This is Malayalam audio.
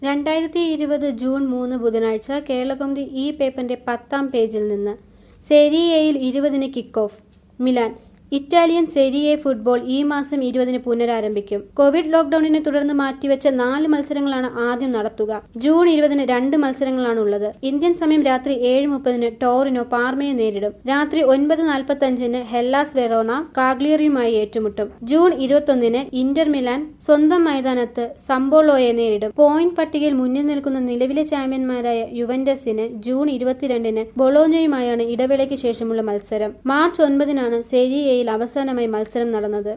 രണ്ടായിരത്തി ഇരുപത് ജൂൺ മൂന്ന് ബുധനാഴ്ച കേരളകൗമുദി ഈ പേപ്പറിന്റെ പത്താം പേജിൽ നിന്ന് സെരിയയിൽ ഇരുപതിന് kick off Milan Italian Serie football ഈ മാസം ഇരുപതിന് പുനരാരംഭിക്കും കോവിഡ് ലോക്ഡൌണിനെ തുടർന്ന് മാറ്റിവെച്ച നാല് മത്സരങ്ങളാണ് ആദ്യം നടത്തുക ജൂൺ ഇരുപതിന് രണ്ട് മത്സരങ്ങളാണ് ഉള്ളത് ഇന്ത്യൻ സമയം രാത്രി ഏഴ് മുപ്പതിന് ടോറിനോ പാർമയെ നേരിടും രാത്രി ഒൻപത് നാൽപ്പത്തി അഞ്ചിന് ഹെല്ലാസ് വെറോണ കാഗ്ലിയറിയുമായി ഏറ്റുമുട്ടും ജൂൺ ഇരുപത്തൊന്നിന് ഇന്റർ മിലാൻ സ്വന്തം മൈതാനത്ത് സമ്പോളോയെ നേരിടും പോയിന്റ് പട്ടികയിൽ മുന്നിൽ നിൽക്കുന്ന നിലവിലെ ചാമ്പ്യന്മാരായ യുവന്റസിന് ജൂൺ ഇരുപത്തിരണ്ടിന് ബൊളോഞ്ഞയുമായാണ് ഇടവേളയ്ക്ക് ശേഷമുള്ള മത്സരം മാർച്ച് ഒൻപതിനാണ് സെരിയയിൽ അവസാനമായി മത്സരം നടന്നത്